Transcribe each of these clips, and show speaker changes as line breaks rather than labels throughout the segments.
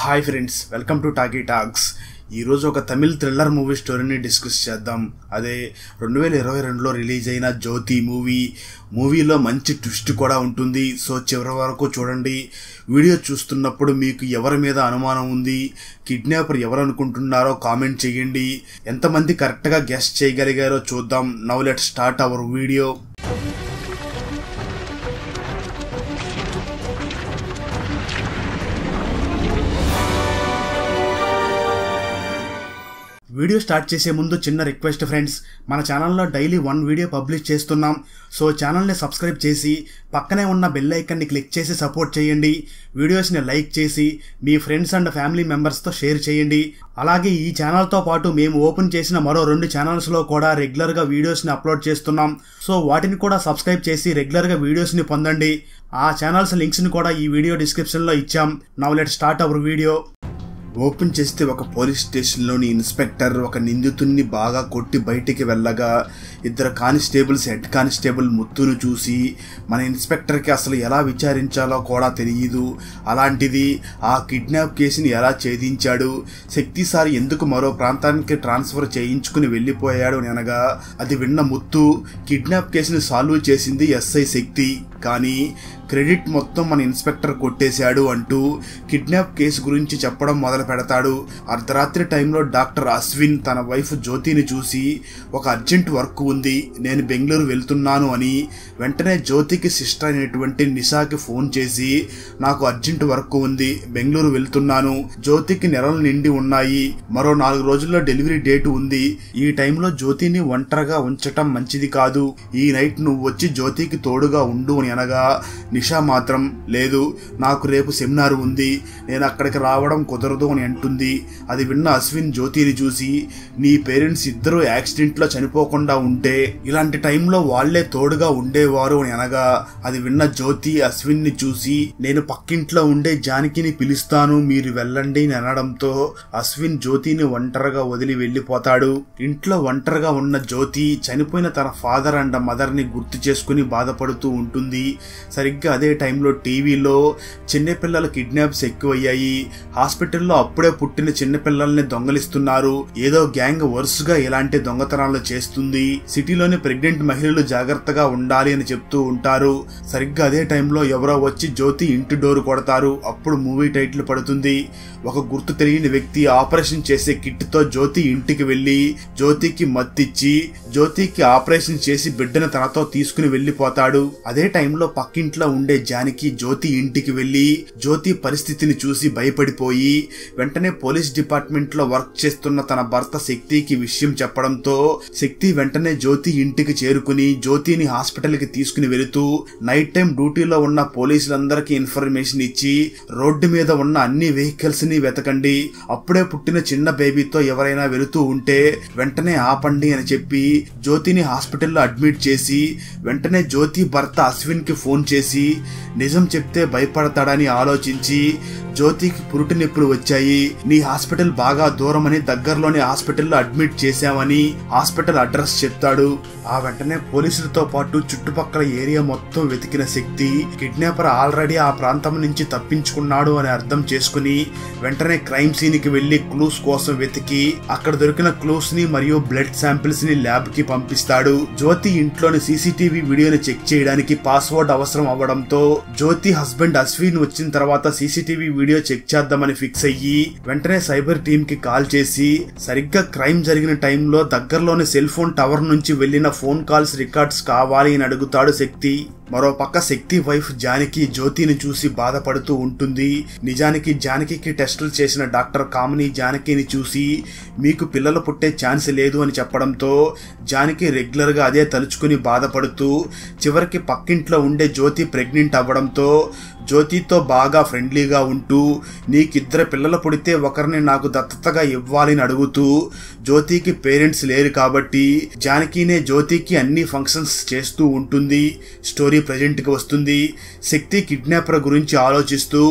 hi friends welcome to Talkie Talks ఈరోజు ఒక Tamil thriller movie స్టోరీని డిస్కస్ చేద్దాం అదే రెండు వేల ఇరవై రెండులో రిలీజ్ అయిన జ్యోతి మూవీ మూవీలో మంచి ట్విస్ట్ కూడా ఉంటుంది సో చివరి వరకు చూడండి వీడియో చూస్తున్నప్పుడు మీకు ఎవరి మీద అనుమానం ఉంది కిడ్నాపర్ ఎవరు అనుకుంటున్నారో కామెంట్ చేయండి ఎంతమంది కరెక్ట్గా గెస్ట్ చేయగలిగారో చూద్దాం now let start our video video start చేసే ముందు చిన్న రిక్వెస్ట్ ఫ్రెండ్స్ మన ఛానల్లో డైలీ వన్ వీడియో పబ్లిష్ చేస్తున్నాం సో ఛానల్ని సబ్స్క్రైబ్ చేసి పక్కనే ఉన్న బెల్ ఐకన్ని క్లిక్ చేసి సపోర్ట్ చేయండి వీడియోస్ని లైక్ చేసి మీ ఫ్రెండ్స్ అండ్ ఫ్యామిలీ మెంబర్స్తో షేర్ చేయండి అలాగే ఈ ఛానల్తో పాటు మేము ఓపెన్ చేసిన మరో రెండు ఛానల్స్లో కూడా రెగ్యులర్గా వీడియోస్ని అప్లోడ్ చేస్తున్నాం సో వాటిని కూడా సబ్స్క్రైబ్ చేసి రెగ్యులర్గా వీడియోస్ని పొందండి ఆ ఛానల్స్ లింక్స్ని కూడా ఈ వీడియో డిస్క్రిప్షన్లో ఇచ్చాం now let start our video open చేస్తే ఒక పోలీస్ స్టేషన్లోని ఇన్స్పెక్టర్ ఒక నిందితుడిని బాగా కొట్టి బయటికి వెళ్ళగా ఇద్దరు కానిస్టేబుల్స్ హెడ్ కానిస్టేబుల్ ముత్తును చూసి మన ఇన్స్పెక్టర్కి అసలు ఎలా విచారించాలో కూడా తెలియదు అలాంటిది ఆ కిడ్నాప్ కేసుని ఎలా ఛేదించాడు శక్తిసారి ఎందుకు మరో ప్రాంతానికి ట్రాన్స్ఫర్ చేయించుకుని వెళ్ళిపోయాడు అని అనగా అది విన్న ముత్తు కిడ్నాప్ కేసుని సాల్వ్ చేసింది ఎస్ఐ శక్తి కానీ క్రెడిట్ మొత్తం మన ఇన్స్పెక్టర్ కొట్టేశాడు అంటూ కిడ్నాప్ కేసు గురించి చెప్పడం మొదలు పెడతాడు అర్ధరాత్రి టైంలో డాక్టర్ అశ్విన్ తన వైఫ్ జ్యోతిని చూసి ఒక అర్జెంట్ వర్క్ ఉంది నేను బెంగళూరు వెళ్తున్నాను అని వెంటనే జ్యోతికి సిస్టర్ అయినటువంటి నిషాకి ఫోన్ చేసి నాకు అర్జెంట్ వర్క్ ఉంది బెంగళూరు వెళ్తున్నాను జ్యోతికి నెలలు నిండి ఉన్నాయి మరో నాలుగు రోజుల్లో డెలివరీ డేట్ ఉంది ఈ టైంలో జ్యోతిని ఒంటరిగా ఉంచటం మంచిది కాదు ఈ నైట్ నువ్వు వచ్చి జ్యోతికి తోడుగా ఉండు అని అనగా నిషా మాత్రం లేదు నాకు రేపు సెమినార్ ఉంది నేను అక్కడికి రావడం కుదరదు అని అంటుంది అది విన్న అశ్విన్ జ్యోతిని చూసి నీ పేరెంట్స్ ఇద్దరు యాక్సిడెంట్లో చనిపోకుండా ఉంటే ఇలాంటి టైంలో వాళ్లే తోడుగా ఉండేవారు అని అనగా అది విన్న జ్యోతి అశ్విన్ ని చూసి నేను పక్కింట్లో ఉండే జానకిని పిలుస్తాను మీరు వెళ్ళండి అని అనడంతో అశ్విన్ జ్యోతిని ఒంటరిగా వదిలి వెళ్ళిపోతాడు ఇంట్లో ఒంటరిగా ఉన్న జ్యోతి చనిపోయిన తన ఫాదర్ అండ్ మదర్ ని గుర్తు చేసుకుని బాధపడుతూ ఉంటుంది సరిగ్గా అదే టైంలో టీవీలో చిన్నపిల్లల కిడ్నాప్స్ ఎక్కువయ్యాయి హాస్పిటల్లో అప్పుడే పుట్టిన చిన్నపిల్లల్ని దొంగలిస్తున్నారు ఏదో గ్యాంగ్ వరుసగా ఇలాంటి దొంగతనాలు చేస్తుంది సిటీలోని ప్రెగ్నెంట్ మహిళలు జాగ్రత్తగా ఉండాలి అని చెప్తూ ఉంటారు సరిగ్గా అదే టైంలో ఎవరో వచ్చి జ్యోతి ఇంటి డోరు కొడతారు అప్పుడు మూవీ టైటిల్ పడుతుంది ఒక గుర్తు తెలియని వ్యక్తి ఆపరేషన్ చేసే కిట్ తో జ్యోతి ఇంటికి వెళ్లి జ్యోతికి మత్తిచ్చి జ్యోతికి ఆపరేషన్ చేసి బిడ్డను తనతో తీసుకుని వెళ్లిపోతాడు అదే టైంలో పక్కింట్లో ఉండే జానికి జ్యోతి ఇంటికి వెళ్లి జ్యోతి పరిస్థితిని చూసి భయపడిపోయి వెంటనే పోలీస్ డిపార్ట్మెంట్ లో వర్క్ చేస్తున్న తన భర్త శక్తికి విషయం చెప్పడంతో శక్తి వెంటనే జ్యోతి ఇంటికి చేరుకుని జ్యోతిని హాస్పిటల్ కి తీసుకుని వెళుతూ నైట్ టైం డ్యూటీలో ఉన్న పోలీసులందరికీ ఇన్ఫర్మేషన్ ఇచ్చి రోడ్డు మీద ఉన్న అన్ని వెహికల్స్ ని వెతకండి అప్పుడే పుట్టిన చిన్న బేబీతో ఎవరైనా వెళుతూ ఉంటే వెంటనే ఆపండి అని చెప్పి జ్యోతిని హాస్పిటల్లో అడ్మిట్ చేసి వెంటనే జ్యోతి భర్త అశ్విన్ కి ఫోన్ చేసి నిజం చెప్తే భయపడతాడని ఆలోచించి జ్యోతికి పురుటి నొప్పులు వచ్చాయి నీ హాస్పిటల్ బాగా దూరమని దగ్గరలోని హాస్పిటల్లో అడ్మిట్ చేశామని హాస్పిటల్ అడ్రస్ చెప్తాడు ఆ వెంటనే పోలీసులతో పాటు చుట్టుపక్కల ఏరియా మొత్తం వెతికిన శక్తి కిడ్నాపర్ ఆల్రెడీ ఆ ప్రాంతం నుంచి తప్పించుకున్నాడు అని అర్థం చేసుకుని వెంటనే క్రైమ్ సీన్ కి వెళ్లి క్లూస్ కోసం వెతికి అక్కడ దొరికిన క్లూస్ ని మరియు బ్లడ్ శాంపిల్స్ ని ల్యాబ్ కి పంపిస్తాడు జ్యోతి ఇంట్లోని సీసీటీవీ వీడియోని చెక్ చేయడానికి పాస్వర్డ్ అవసరం అవ్వడంతో జ్యోతి హస్బెండ్ అశ్విన్ వచ్చిన తర్వాత సీసీటీవీ వీడియో చెక్ చేద్దామని ఫిక్స్ అయ్యి వెంటనే సైబర్ టీమ్ కి కాల్ చేసి సరిగ్గా క్రైమ్ జరిగిన టైంలో దగ్గరలోని సెల్ ఫోన్ టవర్ నుంచి వెళ్లిన ఫోన్ కాల్స్ రికార్డ్స్ కావాలి అని అడుగుతాడు శక్తి మరో పక్క శక్తి వైఫ్ జానకి జ్యోతిని చూసి బాధపడుతూ ఉంటుంది నిజానికి జానకి టెస్టులు చేసిన డాక్టర్ కామిని జానకిని చూసి మీకు పిల్లలు పుట్టే ఛాన్స్ లేదు అని చెప్పడంతో జానకి రెగ్యులర్గా అదే తలుచుకుని బాధపడుతూ చివరికి పక్కింట్లో ఉండే జ్యోతి ప్రెగ్నెంట్ అవ్వడంతో జ్యోతితో బాగా ఫ్రెండ్లీగా ఉంటూ నీకిద్దరు పిల్లలు పుడితే ఒకరిని నాకు దత్తతగా ఇవ్వాలని అడుగుతూ జ్యోతికి పేరెంట్స్ లేరు కాబట్టి జానకినే జ్యోతికి అన్ని ఫంక్షన్స్ చేస్తూ ఉంటుంది స్టోరీ ప్రజెంట్కి వస్తుంది శక్తి కిడ్నాపర్ గురించి ఆలోచిస్తూ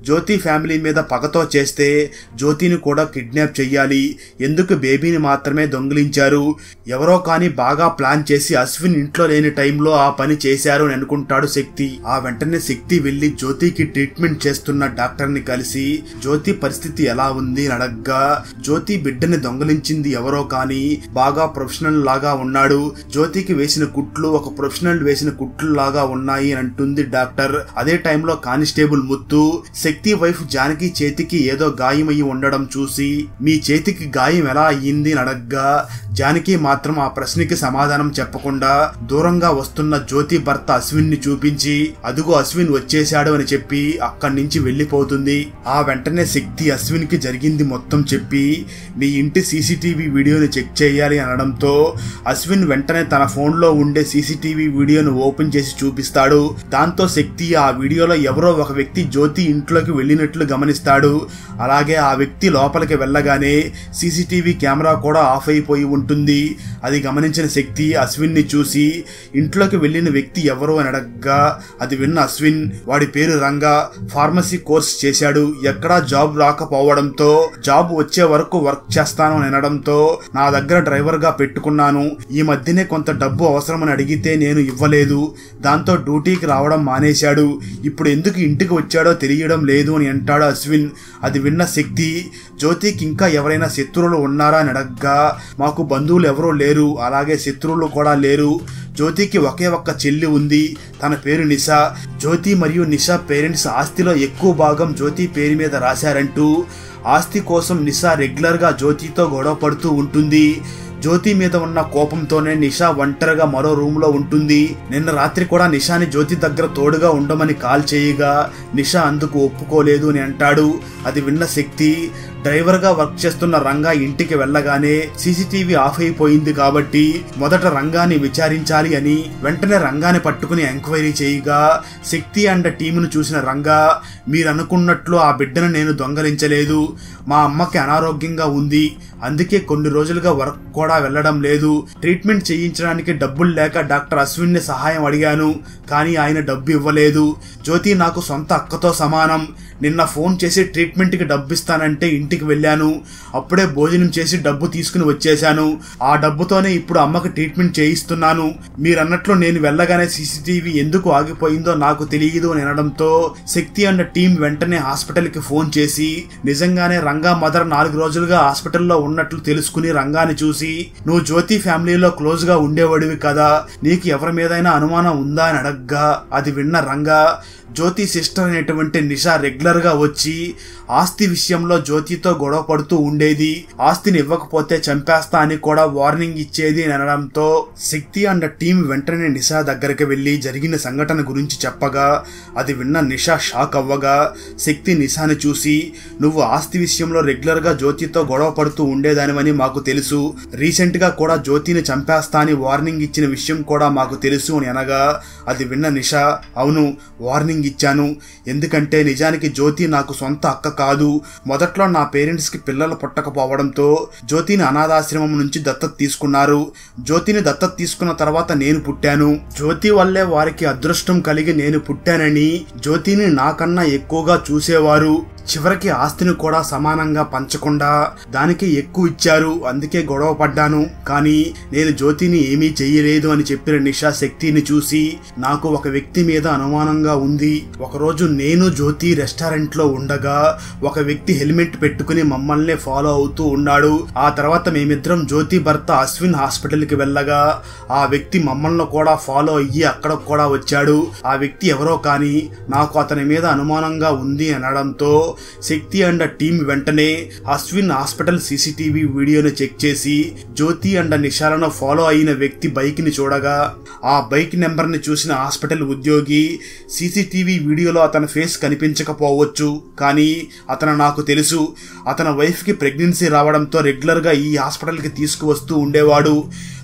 జ్యోతి ఫ్యామిలీ మీద పగతో చేస్తే జ్యోతిని కూడా కిడ్నాప్ చెయ్యాలి ఎందుకు బేబీని మాత్రమే దొంగిలించారు ఎవరో కానీ బాగా ప్లాన్ చేసి అశ్విన్ ఇంట్లో లేని టైంలో ఆ పని చేశారు అని అనుకుంటాడు శక్తి ఆ వెంటనే శక్తి వెళ్లి జ్యోతికి ట్రీట్మెంట్ చేస్తున్న డాక్టర్ ని కలిసి జ్యోతి పరిస్థితి ఎలా ఉంది అని అడగ్గా జ్యోతి బిడ్డని దొంగలించింది ఎవరో కానీ బాగా ప్రొఫెషనల్ లాగా ఉన్నాడు జ్యోతికి వేసిన కుట్లు ఒక ప్రొఫెషనల్ వేసిన కుట్లు లాగా ఉన్నాయి అని అంటుంది డాక్టర్ అదే టైంలో కానిస్టేబుల్ ముత్తు శక్తి వైఫ్ జానకి చేతికి ఏదో గాయం అయ్యి ఉండడం చూసి మీ చేతికి గాయం ఎలా అయ్యింది అని అడగ్గా జానకి మాత్రం ఆ ప్రశ్నకి సమాధానం చెప్పకుండా దూరంగా వస్తున్న జ్యోతి భర్త అశ్విన్ ని చూపించి అదుగో అశ్విన్ వచ్చేశాడు అని చెప్పి అక్కడి నుంచి వెళ్లిపోతుంది ఆ వెంటనే శక్తి అశ్విన్ కి జరిగింది మొత్తం చెప్పి మీ ఇంటి సీసీటీవీ వీడియోని చెక్ చేయాలి అనడంతో అశ్విన్ వెంటనే తన ఫోన్ లో ఉండే సీసీటీవీ వీడియోను ఓపెన్ చేసి చూపిస్తాడు దాంతో శక్తి ఆ వీడియోలో ఎవరో ఒక వ్యక్తి జ్యోతి ఇంట్లోకి వెళ్ళినట్లు గమనిస్తాడు అలాగే ఆ వ్యక్తి లోపలికి వెళ్ళగానే సీసీటీవీ కెమెరా కూడా ఆఫ్ అయిపోయి ఉంటుంది అది గమనించిన శక్తి అశ్విన్ ని చూసి ఇంట్లోకి వెళ్ళిన వ్యక్తి ఎవరు అని అడగగా అది విన్న అశ్విన్ వాడి పేరు రంగా ఫార్మసీ కోర్స్ చేశాడు ఎక్కడా జాబ్ రాకపోవడంతో జాబ్ వచ్చే వరకు వర్క్ చేస్తాను అని అనడంతో నా దగ్గర డ్రైవర్ గా పెట్టుకున్నాను ఈ మధ్యనే కొంత డబ్బు అవసరమని అడిగితే నేను ఇవ్వలేదు దాంతో డ్యూటీకి రావడం మానేశాడు ఇప్పుడు ఎందుకు ఇంటికి వచ్చాడో తెలియడం లేదు అని అంటాడు అశ్విన్ అది విన్న శక్తి జ్యోతికి ఇంకా ఎవరైనా శత్రువులు ఉన్నారా అని అడగ్గా మాకు బంధువులు ఎవరూ లేరు అలాగే శత్రువులు కూడా లేరు జ్యోతికి ఒకే ఒక్క చెల్లి ఉంది తన పేరు నిషా జ్యోతి మరియు నిషా పేరెంట్స్ ఆస్తిలో ఎక్కువ భాగం జ్యోతి పేరు మీద రాశారంటూ ఆస్తి కోసం నిషా రెగ్యులర్గా జ్యోతితో గొడవ పడుతూ ఉంటుంది జ్యోతి మీద ఉన్న కోపంతోనే నిషా ఒంటరిగా మరో రూమ్ లో ఉంటుంది నిన్న రాత్రి కూడా నిషాని జ్యోతి దగ్గర తోడుగా ఉండమని కాల్ చేయగా నిషా అందుకు ఒప్పుకోలేదు అని అంటాడు అది విన్న శక్తి డ్రైవర్ గా వర్క్ చేస్తున్న రంగా ఇంటికి వెళ్ళగానే సీసీటీవీ ఆఫ్ అయిపోయింది కాబట్టి మొదట రంగాన్ని విచారించాలి అని వెంటనే రంగాన్ని పట్టుకుని ఎంక్వైరీ చేయగా శక్తి అండ్ టీమును చూసిన రంగా మీరు అనుకున్నట్లు ఆ బిడ్డను నేను దొంగలించలేదు మా అమ్మకి అనారోగ్యంగా ఉంది అందుకే కొన్ని రోజులుగా వర్క్ కూడా వెళ్ళడం లేదు ట్రీట్మెంట్ చేయించడానికి డబ్బులు లేక డాక్టర్ అశ్విన్ ని సహాయం అడిగాను కానీ ఆయన డబ్బు ఇవ్వలేదు జ్యోతి నాకు సొంత అక్కతో సమానం నిన్న ఫోన్ చేసి ట్రీట్మెంట్కి డబ్బు ఇస్తానంటే ఇంటికి వెళ్ళాను అప్పుడే భోజనం చేసి డబ్బు తీసుకుని వచ్చేశాను ఆ డబ్బుతోనే ఇప్పుడు అమ్మకి ట్రీట్మెంట్ చేయిస్తున్నాను మీరన్నట్లు నేను వెళ్ళగానే సీసీటీవీ ఎందుకు ఆగిపోయిందో నాకు తెలియదు అని అనడంతో శక్తి అన్న టీం వెంటనే హాస్పిటల్కి ఫోన్ చేసి నిజంగానే రంగా మదర్ నాలుగు రోజులుగా హాస్పిటల్లో ఉన్నట్లు తెలుసుకుని రంగాని చూసి నువ్వు జ్యోతి ఫ్యామిలీలో క్లోజ్ గా ఉండేవాడివి కదా నీకు ఎవరి మీదైనా అనుమానం ఉందా అని అడగ్గా అది విన్న రంగా జ్యోతి సిస్టర్ అనేటువంటి నిషా రెగ్యులర్ గా వచ్చి ఆస్తి విషయంలో జ్యోతితో గొడవ పడుతూ ఉండేది ఆస్తిని ఇవ్వకపోతే చంపేస్తా అని కూడా వార్నింగ్ ఇచ్చేది అని అనడంతో శక్తి అండ్ టీం వెంటనే నిషా దగ్గరికి వెళ్లి జరిగిన సంఘటన గురించి చెప్పగా అది విన్న నిషా షాక్ అవ్వగా శక్తి నిషాని చూసి నువ్వు ఆస్తి విషయంలో రెగ్యులర్ గా జ్యోతితో గొడవ పడుతూ ఉండేదానివని మాకు తెలుసు రీసెంట్ గా కూడా జ్యోతిని చంపేస్తా అని వార్నింగ్ ఇచ్చిన విషయం కూడా మాకు తెలుసు అని అనగా అది విన్న నిషా అవును వార్నింగ్ ఇచ్చాను ఎందుకంటే నిజానికి జ్యోతి నాకు సొంత అక్క కాదు మొదట్లో నా పేరెంట్స్ కి పిల్లలు పుట్టకపోవడంతో జ్యోతిని అనాథాశ్రమం నుంచి దత్తత తీసుకున్నారు జ్యోతిని దత్తత తీసుకున్న తర్వాత నేను పుట్టాను జ్యోతి వల్లే వారికి అదృష్టం కలిగి నేను పుట్టానని జ్యోతిని నాకన్నా ఎక్కువగా చూసేవారు చివరికి ఆస్తిని కూడా సమానంగా పంచకుండా దానికి ఎక్కువ ఇచ్చారు అందుకే గొడవ పడ్డాను కానీ నేను జ్యోతిని ఏమీ చెయ్యలేదు అని చెప్పిన నిషా శక్తిని చూసి నాకు ఒక వ్యక్తి మీద అనుమానంగా ఉంది ఒకరోజు నేను జ్యోతి రెస్టారెంట్ లో ఉండగా ఒక వ్యక్తి హెల్మెట్ పెట్టుకుని మమ్మల్ని ఫాలో అవుతూ ఉన్నాడు ఆ తర్వాత మేమిద్దరం జ్యోతి భర్త అశ్విన్ హాస్పిటల్ కి వెళ్ళగా ఆ వ్యక్తి మమ్మల్ని కూడా ఫాలో అయ్యి అక్కడ కూడా వచ్చాడు ఆ వ్యక్తి ఎవరో కానీ నాకు అతని మీద అనుమానంగా ఉంది అనడంతో శక్తి అండ్ టీం వెంటనే అశ్విన్ హాస్పిటల్ సీసీటీవీ వీడియోను చెక్ చేసి జ్యోతి అండ్ నిషాలను ఫాలో అయిన వ్యక్తి బైక్ ని చూడగా ఆ బైక్ నెంబర్ ని చూసిన హాస్పిటల్ ఉద్యోగి సీసీటీవీ వీడియోలో అతని ఫేస్ కనిపించకపోవచ్చు కానీ అతను నాకు తెలుసు అతని వైఫ్ కి ప్రెగ్నెన్సీ రావడంతో రెగ్యులర్ గా ఈ హాస్పిటల్ కి తీసుకువస్తూ ఉండేవాడు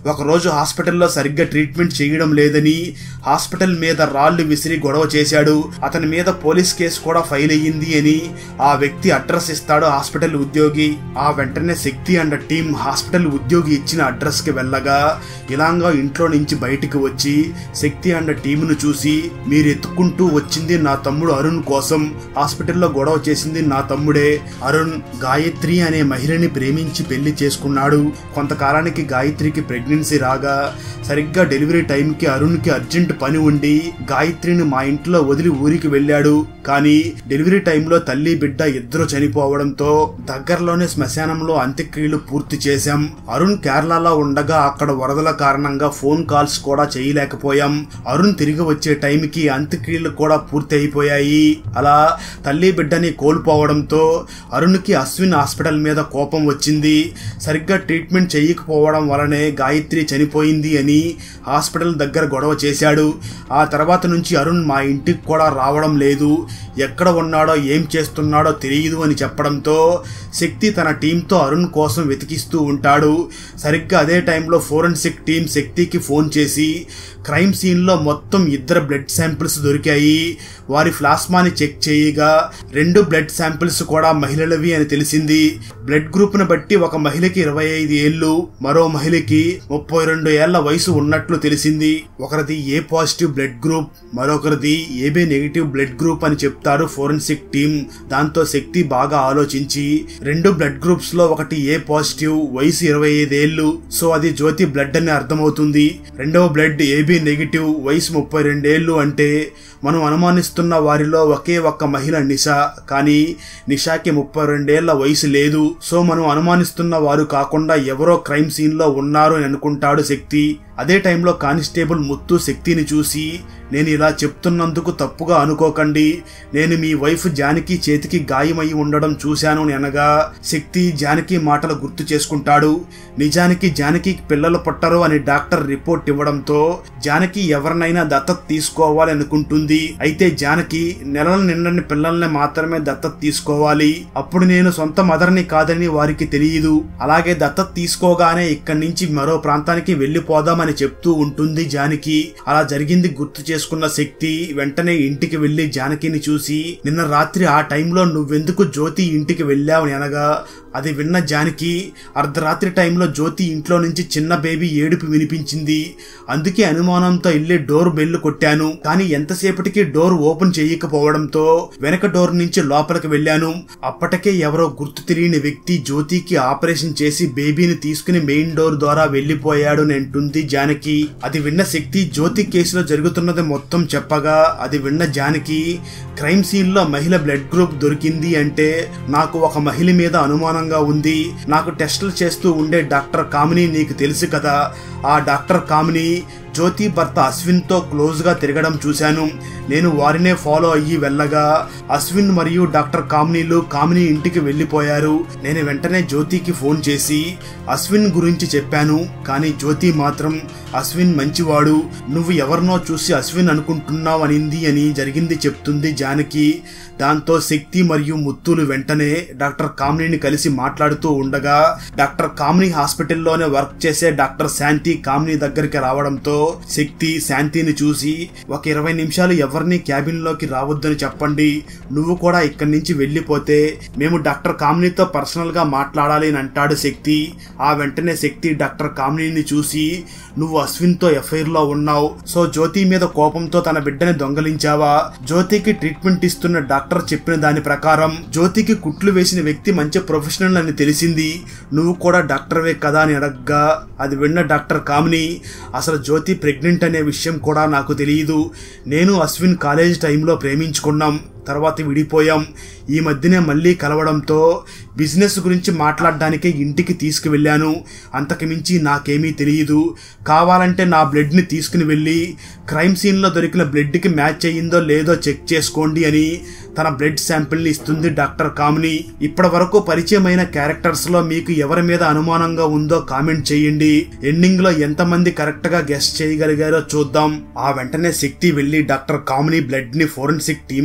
ఒకరోజు హాస్పిటల్లో సరిగ్గా ట్రీట్మెంట్ చేయడం లేదని హాస్పిటల్ మీద రాళ్లు విసిరి గొడవ చేశాడు అతని మీద పోలీస్ కేసు కూడా ఫైల్ అయ్యింది అని ఆ వ్యక్తి అడ్రస్ ఇస్తాడు హాస్పిటల్ ఉద్యోగి ఆ వెంటనే శక్తి అండ్ టీం హాస్పిటల్ ఉద్యోగి ఇచ్చిన అడ్రస్ కి వెళ్ళగా ఇలాంగా ఇంట్లో నుంచి బయటికి వచ్చి శక్తి అండ్ టీమును చూసి మీరు ఎత్తుకుంటూ వచ్చింది నా తమ్ముడు అరుణ్ కోసం హాస్పిటల్లో గొడవ చేసింది నా తమ్ముడే అరుణ్ గాయత్రి అనే మహిళని ప్రేమించి పెళ్లి చేసుకున్నాడు కొంతకాలానికి గాయత్రికి ప్రెగ్నెన్సీ రాగా సరిగ్గా డెలివరీ టైంకి అరుణ్కి అర్జెంట్ పని ఉండి గాయత్రిని మా ఇంట్లో వదిలి ఊరికి వెళ్ళాడు కానీ డెలివరీ టైంలో తల్లి బిడ్డ ఇద్దరు చనిపోవడంతో దగ్గరలోనే శ్మశానంలో అంత్యక్రియలు పూర్తి చేశాం అరుణ్ కేరళలో ఉండగా అక్కడ వరదల కారణంగా ఫోన్ కాల్స్ కూడా చేయలేకపోయాం అరుణ్ తిరిగి వచ్చే టైంకి అంత్యక్రియలు కూడా పూర్తి అయిపోయాయి అలా తల్లి బిడ్డని కోల్పోవడంతో అరుణ్కి అశ్విన్ హాస్పిటల్ మీద కోపం వచ్చింది సరిగ్గా ట్రీట్మెంట్ చేయకపోవడం వలనే గాయత్రి చనిపోయింది అని హాస్పిటల్ దగ్గర గొడవ చేశాడు ఆ తర్వాత నుంచి అరుణ్ మా ఇంటికి కూడా రావడం లేదు ఎక్కడ ఉన్నాడో ఏం చేస్తున్నాడో తెలియదు అని చెప్పడంతో శక్తి తన టీంతో అరుణ్ కోసం వెతికిస్తూ ఉంటాడు సరిగ్గా అదే టైంలో ఫోరెన్సిక్ టీం శక్తికి ఫోన్ చేసి క్రైమ్ సీన్లో మొత్తం ఇద్దరు బ్లడ్ శాంపిల్స్ దొరికాయి వారి ప్లాస్మాని చెక్ చేయగా రెండు బ్లడ్ శాంపిల్స్ కూడా మహిళలవి అని తెలిసింది బ్లడ్ గ్రూప్ను బట్టి ఒక మహిళకి ఇరవై ఐదు ఏళ్ళు మరో మహిళకి ముప్పై రెండు ఏళ్ల వయసు ఉన్నట్లు తెలిసింది ఒకరిది ఏ పాజిటివ్ బ్లడ్ గ్రూప్ మరొకరిది ఏబీ నెగిటివ్ బ్లడ్ గ్రూప్ అని చెప్తారు ఫోరెన్సిక్ టీం దాంతో శక్తి బాగా ఆలోచించి రెండు బ్లడ్ గ్రూప్స్ లో ఒకటి ఏ పాజిటివ్ వయసు ఇరవై ఐదేళ్లు సో అది జ్యోతి బ్లడ్ అని అర్థమవుతుంది రెండవ బ్లడ్ ఏబీ నెగిటివ్ వయసు ముప్పై రెండేళ్లు అంటే మనం అనుమానిస్తున్న వారిలో ఒకే ఒక్క మహిళ నిషా కానీ నిషాకి ముప్పై రెండేళ్ల వయసు లేదు సో మనం అనుమానిస్తున్న వారు కాకుండా ఎవరో క్రైమ్ సీన్ లో ఉన్నారు అని అనుకుంటాడు శక్తి అదే టైంలో కానిస్టేబుల్ ముత్తు శక్తిని చూసి నేను ఇలా చెప్తున్నందుకు తప్పుగా అనుకోకండి నేను మీ వైఫ్ జానకి చేతికి గాయమై ఉండడం చూశాను అని అనగా శక్తి జానకి మాటలు గుర్తు చేసుకుంటాడు నిజానికి జానకి పిల్లలు పుట్టరు అని డాక్టర్ రిపోర్ట్ ఇవ్వడంతో జానకి ఎవరినైనా దత్తత తీసుకోవాలి అనుకుంటుంది అయితే జానకి నెలల నిండని పిల్లల్ని మాత్రమే దత్తత తీసుకోవాలి అప్పుడు నేను సొంత మదర్ని కాదని వారికి తెలియదు అలాగే దత్తత తీసుకోగానే ఇక్కడి నుంచి మరో ప్రాంతానికి వెళ్లిపోదామని చెప్తూ ఉంటుంది జానకి అలా జరిగింది గుర్తు చేసుకున్న శక్తి వెంటనే ఇంటికి వెళ్లి జానకిని చూసి నిన్న రాత్రి ఆ టైంలో నువ్వెందుకు జ్యోతి ఇంటికి వెళ్ళావని అనగా అది విన్న జానకి అర్ధరాత్రి టైంలో జ్యోతి ఇంట్లో నుంచి చిన్న బేబీ ఏడుపు వినిపించింది అందుకే అనుమానంతో వెళ్ళి డోర్ బెల్ కొట్టాను కానీ ఎంతసేపటికి డోర్ ఓపెన్ చేయకపోవడంతో వెనక డోర్ నుంచి లోపలికి వెళ్ళాను అప్పటికే ఎవరో గుర్తు తెలియని వ్యక్తి జ్యోతికి ఆపరేషన్ చేసి బేబీని తీసుకుని మెయిన్ డోర్ ద్వారా వెళ్లిపోయాడు అని అంటుంది జానకి అది విన్న శక్తి జ్యోతి కేసులో జరుగుతున్నది మొత్తం చెప్పగా అది విన్న జానకి క్రైమ్ సీన్ లో మహిళ బ్లడ్ గ్రూప్ దొరికింది అంటే నాకు ఒక మహిళ మీద అనుమానంగా ఉంది నాకు టెస్టులు చేస్తూ ఉండే డాక్టర్ కామిని నీకు తెలుసు కదా ఆ డాక్టర్ కామిని జ్యోతి భర్త అశ్విన్తో క్లోజ్గా తిరగడం చూశాను నేను వారినే ఫాలో అయ్యి వెళ్ళగా అశ్విన్ మరియు డాక్టర్ కామినీలు కామిని ఇంటికి వెళ్ళిపోయారు నేను వెంటనే జ్యోతికి ఫోన్ చేసి అశ్విన్ గురించి చెప్పాను కానీ జ్యోతి మాత్రం అశ్విన్ మంచివాడు నువ్వు ఎవరినో చూసి అశ్విన్ అనుకుంటున్నావు అనింది అని జరిగింది చెప్తుంది జానకి దాంతో శక్తి మరియు ముత్తులు వెంటనే డాక్టర్ కామినిని కలిసి మాట్లాడుతూ ఉండగా డాక్టర్ కామిని హాస్పిటల్లోనే వర్క్ చేసే డాక్టర్ శాంతి కామిని దగ్గరికి రావడంతో శక్తి శాంతిని చూసి ఒక ఇరవై నిమిషాలు ఎవరిని క్యాబిన్ లోకి రావద్దని చెప్పండి నువ్వు కూడా ఇక్కడి నుంచి వెళ్ళిపోతే మేము డాక్టర్ కామినితో పర్సనల్ గా మాట్లాడాలి అని అంటాడు శక్తి ఆ వెంటనే శక్తి డాక్టర్ కామినిని చూసి నువ్వు అశ్విన్ తో ఎఫ్ఐఆర్ లో ఉన్నావు సో జ్యోతి మీద కోపంతో తన బిడ్డని దొంగలించావా జ్యోతికి ట్రీట్మెంట్ ఇస్తున్న డాక్టర్ చెప్పిన దాని ప్రకారం జ్యోతికి కుట్లు వేసిన వ్యక్తి మంచి ప్రొఫెషనల్ అని తెలిసింది నువ్వు కూడా డాక్టర్వే కదా అని అడగ్గా అది విన్న డాక్టర్ కామిని అసలు జ్యోతి ప్రెగ్నెంట్ అనే విషయం కూడా నాకు తెలియదు నేను అశ్విన్ కాలేజ్ టైంలో ప్రేమించుకున్నాం తర్వాత విడిపోయాం ఈ మధ్యనే మళ్ళీ కలవడంతో బిజినెస్ గురించి మాట్లాడడానికే ఇంటికి తీసుకువెళ్ళాను అంతకు మించి నాకేమీ తెలియదు కావాలంటే నా బ్లడ్ని తీసుకుని వెళ్ళి క్రైమ్ సీన్లో దొరికిన బ్లడ్కి మ్యాచ్ అయ్యిందో లేదో చెక్ చేసుకోండి అని తన బ్లడ్ శాంపిల్ని ఇస్తుంది డాక్టర్ కామిని ఇప్పటి వరకు పరిచయమైన క్యారెక్టర్స్ లో మీకు ఎవరి మీద అనుమానంగా ఉందో కామెంట్ చేయండి ఎండింగ్ లో ఎంతమంది కరెక్ట్ గా గెస్ట్ చేయగలిగారో చూద్దాం ఆ వెంటనే శక్తి వెళ్లి డాక్టర్ కామిని బ్లడ్ ని ఫోరెన్సిక్ టీమ్ కి ఇవ్వగా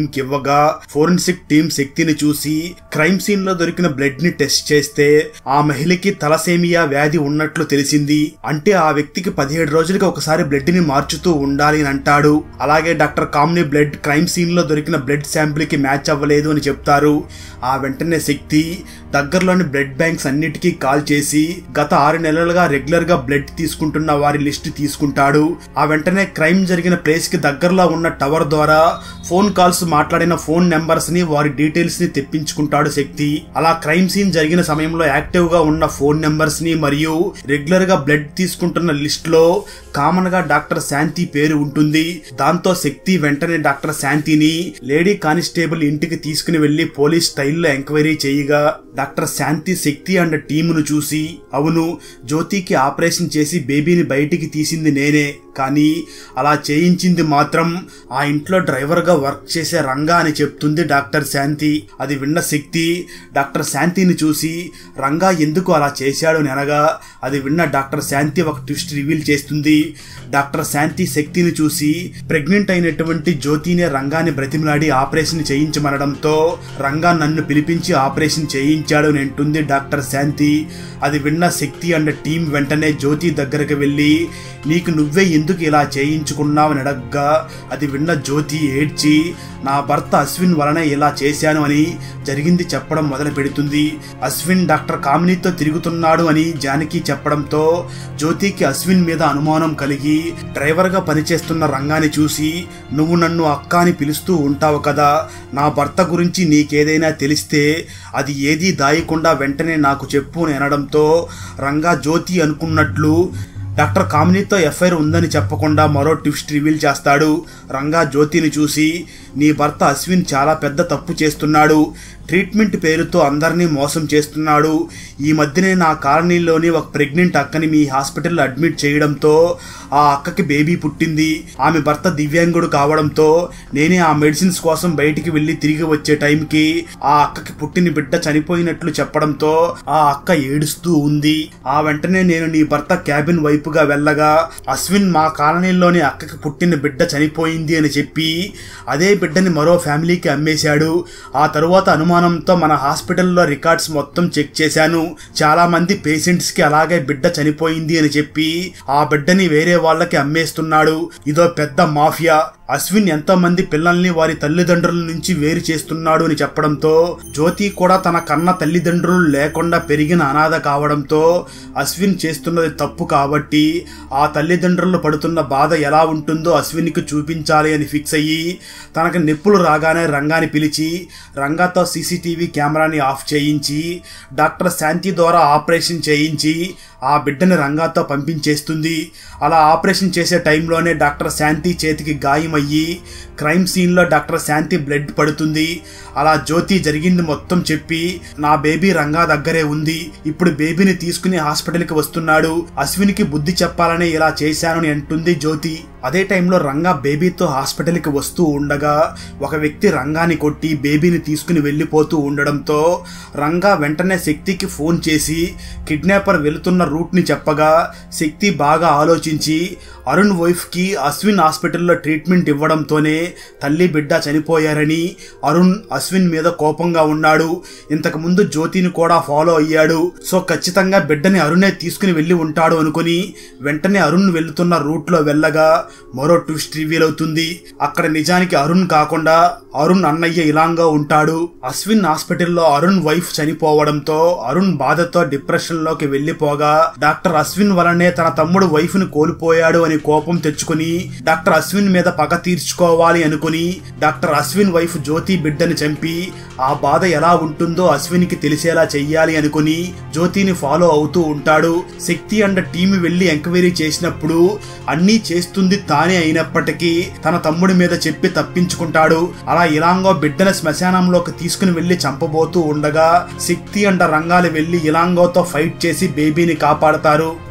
ఉండగా ఫోరెన్సిక్ టీమ్ శక్తిని చూసి క్రైమ్ సీన్ లో దొరికిన బ్లడ్ ని టెస్ట్ చేస్తే ఆ మహిళకి తలసేమియా వ్యాధి ఉన్నట్లు తెలిసింది అంటే ఆ వ్యక్తికి పదిహేడు రోజులకి ఒకసారి బ్లడ్ ని మార్చుతూ ఉండాలి అని అంటాడు అలాగే doctor Kamini blood crime scene లో దొరికిన బ్లడ్ శాంపిల్ కి మ్యాచ్ అవ్వలేదు అని చెప్తారు ఆ వెంటనే శక్తి దగ్గరలోని బ్లడ్ బ్యాంక్స్ అన్నిటికీ కాల్ చేసి గత ఆరు నెలలుగా రెగ్యులర్ గా బ్లడ్ తీసుకుంటున్న వారి లిస్ట్ తీసుకుంటాడు ఆ వెంటనే క్రైమ్ జరిగిన ప్లేస్ కి దగ్గరలో ఉన్న టవర్ ద్వారా ఫోన్ కాల్స్ మాట్లాడిన ఫోన్ నెంబర్స్ ని వారి డీటెయిల్స్ ని తెప్పించుకుంటాడు శక్తి అలా క్రైమ్ సీన్ జరిగిన సమయంలో యాక్టివ్ గా ఉన్న ఫోన్ నెంబర్స్ ని మరియు రెగ్యులర్ గా బ్లడ్ తీసుకుంటున్న లిస్ట్ లో కామన్ గా డాక్టర్ శాంతి పేరు ఉంటుంది దాంతో శక్తి వెంటనే డాక్టర్ శాంతిని లేడీ కానిస్టేబుల్ ఇంటికి తీసుకుని వెళ్లి పోలీస్ స్టైల్లో ఎంక్వైరీ చేయగా డాక్టర్ శాంతి శక్తి అండ్ టీమును చూసి అవును జ్యోతికి ఆపరేషన్ చేసి బేబీని బయటికి తీసింది నేనే కానీ అలా చేయించింది మాత్రం ఆ ఇంట్లో డ్రైవర్గా వర్క్ చేసే రంగా అని చెప్తుంది డాక్టర్ శాంతి అది విన్న శక్తి డాక్టర్ శాంతిని చూసి రంగా ఎందుకు అలా చేశాడు అని అనగా అది విన్న డాక్టర్ శాంతి ఒక ట్విస్ట్ రివీల్ చేస్తుంది డాక్టర్ శాంతి శక్తిని చూసి ప్రెగ్నెంట్ అయినటువంటి జ్యోతినే రంగాన్ని బ్రతిమలాడి ఆపరేషన్ చేయించమనడంతో రంగా నన్ను పిలిపించి ఆపరేషన్ చేయించాడు అని అంటుంది డాక్టర్ శాంతి అది విన్న శక్తి అండ్ టీం వెంటనే జ్యోతి దగ్గరకు వెళ్ళి నీకు నువ్వే ఎందుకు ఇలా చేయించుకున్నావని అడగ్గా అది విన్న జ్యోతి ఏడ్చి నా భర్త అశ్విన్ వలన ఇలా చేశాను అని జరిగింది చెప్పడం మొదలు పెడుతుంది అశ్విన్ డాక్టర్ కామినితో తిరుగుతున్నాడు అని జానకి చెప్పడంతో జ్యోతికి అశ్విన్ మీద అనుమానం కలిగి డ్రైవర్గా పనిచేస్తున్న రంగాన్ని చూసి నువ్వు నన్ను అక్క అని పిలుస్తూ ఉంటావు కదా నా భర్త గురించి నీకేదైనా తెలిస్తే అది ఏదీ దాయకుండా వెంటనే నాకు చెప్పు అని అనడంతో రంగా జ్యోతి అనుకున్నట్లు డాక్టర్ కామినీతో ఎఫ్ఐఆర్ ఉందని చెప్పకుండా మరో ట్విస్ట్ రివీల్ చేస్తాడు రంగా జ్యోతిని చూసి నీ భర్త అశ్విన్ చాలా పెద్ద తప్పు చేస్తున్నాడు ట్రీట్మెంట్ పేరుతో అందరినీ మోసం చేస్తున్నాడు ఈ మధ్యనే నా కాలనీలోని ఒక ప్రెగ్నెంట్ అక్కని మీ హాస్పిటల్లో అడ్మిట్ చేయడంతో ఆ అక్కకి బేబీ పుట్టింది ఆమె భర్త దివ్యాంగుడు కావడంతో నేనే ఆ మెడిసిన్స్ కోసం బయటికి వెళ్ళి తిరిగి వచ్చే టైంకి ఆ అక్కకి పుట్టిన బిడ్డ చనిపోయినట్లు చెప్పడంతో ఆ అక్క ఏడుస్తూ ఉంది ఆ వెంటనే నేను నీ భర్త క్యాబిన్ వైపుగా వెళ్ళగా అశ్విన్ మా కాలనీలోని అక్కకి పుట్టిన బిడ్డ చనిపోయింది అని చెప్పి అదే బిడ్డని మరో ఫ్యామిలీకి అమ్మేశాడు ఆ తరువాత అనుమానంతో మన హాస్పిటల్లో రికార్డ్స్ మొత్తం చెక్ చేశాను చాలా మంది పేషెంట్స్ కి అలాగే బిడ్డ చనిపోయింది అని చెప్పి ఆ బిడ్డని వేరే వాళ్ళకి అమ్మేస్తున్నాడు ఇదో పెద్ద మాఫియా అశ్విన్ ఎంతో మంది పిల్లల్ని వారి తల్లిదండ్రుల నుంచి వేరు చేస్తున్నాడు అని చెప్పడంతో జ్యోతి కూడా తన కన్న తల్లిదండ్రులు లేకుండా పెరిగిన అనాథ కావడంతో అశ్విన్ చేస్తున్నది తప్పు కాబట్టి ఆ తల్లిదండ్రులు పడుతున్న బాధ ఎలా ఉంటుందో అశ్విన్కి చూపించాలి అని ఫిక్స్ అయ్యి తనకు నొప్పులు రాగానే రంగాని పిలిచి రంగాతో సీసీటీవీ కెమెరాని ఆఫ్ చేయించి డాక్టర్ శాంతి ద్వారా ఆపరేషన్ చేయించి ఆ బిడ్డని రంగాతో పంపించేస్తుంది అలా ఆపరేషన్ చేసే టైంలోనే డాక్టర్ శాంతి చేతికి గాయమయ్యి క్రైమ్ సీన్లో డాక్టర్ శాంతి బ్లడ్ పడుతుంది అలా జ్యోతి జరిగింది మొత్తం చెప్పి నా బేబీ రంగా దగ్గరే ఉంది ఇప్పుడు బేబీని తీసుకుని హాస్పిటల్కి వస్తున్నాడు అశ్వినికి బుద్ధి చెప్పాలని ఇలా చేశానని అంటుంది జ్యోతి అదే టైంలో రంగా బేబీతో హాస్పిటల్కి వస్తూ ఉండగా ఒక వ్యక్తి రంగాని కొట్టి బేబీని తీసుకుని వెళ్ళిపోతూ ఉండడంతో రంగా వెంటనే శక్తికి ఫోన్ చేసి కిడ్నాపర్ వెళుతున్న రూట్ని చెప్పగా శక్తి బాగా ఆలోచించి అరుణ్ వైఫ్కి అశ్విన్ హాస్పిటల్లో ట్రీట్మెంట్ ఇవ్వడంతోనే తల్లి బిడ్డ చనిపోయారని అరుణ్ అశ్విన్ మీద కోపంగా ఉన్నాడు ఇంతకు ముందు జ్యోతిని కూడా ఫాలో అయ్యాడు సో ఖచ్చితంగా బిడ్డని అరుణే తీసుకుని వెళ్ళి ఉంటాడు అనుకుని వెంటనే అరుణ్ వెళ్తున్న రూట్లో వెళ్ళగా మరో ట్విస్ట్ రివీల్ అవుతుంది అక్కడ నిజానికి అరుణ్ కాకుండా అరుణ్ అన్నయ్య ఇలాంగా ఉంటాడు అశ్విన్ హాస్పిటల్లో అరుణ్ వైఫ్ చనిపోవడంతో అరుణ్ బాధతో డిప్రెషన్ లోకి వెళ్లిపోగా డాక్టర్ అశ్విన్ వలనే తన తమ్ముడు వైఫ్ ని కోల్పోయాడు అని కోపం తెచ్చుకుని డాక్టర్ అశ్విన్ మీద పగ తీర్చుకోవాలి అనుకుని డాక్టర్ అశ్విన్ వైఫ్ జ్యోతి బిడ్డని చంపి ఆ బాధ ఎలా ఉంటుందో అశ్విన్ కి తెలిసేలా చెయ్యాలి అనుకుని జ్యోతిని ఫాలో అవుతూ ఉంటాడు శక్తి అండ్ టీం వెళ్లి ఎంక్వైరీ చేసినప్పుడు అన్నీ చేస్తుంది తానే అయినప్పటికీ తన తమ్ముడి మీద చెప్పి తప్పించుకుంటాడు అలా ఇలాంగో బిడ్డను శ్మశానంలోకి తీసుకుని వెళ్లి చంపబోతూ ఉండగా శక్తి అండ్ రంగాలు వెళ్లి ఇలాంగోతో ఫైట్ చేసి బేబీని కాపాడతారు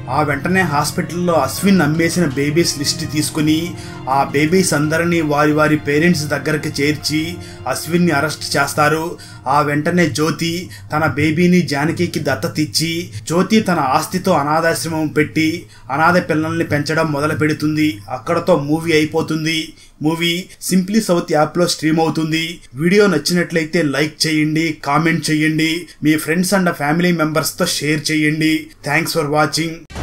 ఆ వెంటనే హాస్పిటల్లో అశ్విన్ అమ్మేసిన బేబీస్ లిస్ట్ తీసుకుని ఆ బేబీస్ అందరినీ వారి వారి పేరెంట్స్ దగ్గరికి చేర్చి అశ్విన్ని అరెస్ట్ చేస్తారు ఆ వెంటనే జ్యోతి తన బేబీని జానకికి దత్తత ఇచ్చి జ్యోతి తన ఆస్తితో అనాథాశ్రమం పెట్టి అనాథ పిల్లల్ని పెంచడం మొదలు పెడుతుంది అక్కడతో మూవీ అయిపోతుంది మూవీ సింప్లీ సౌత్ యాప్లో స్ట్రీమ్ అవుతుంది వీడియో నచ్చినట్లయితే లైక్ చేయండి కామెంట్ చేయండి మీ ఫ్రెండ్స్ అండ్ ఫ్యామిలీ మెంబర్స్తో షేర్ చేయండి థ్యాంక్స్ ఫర్ వాచింగ్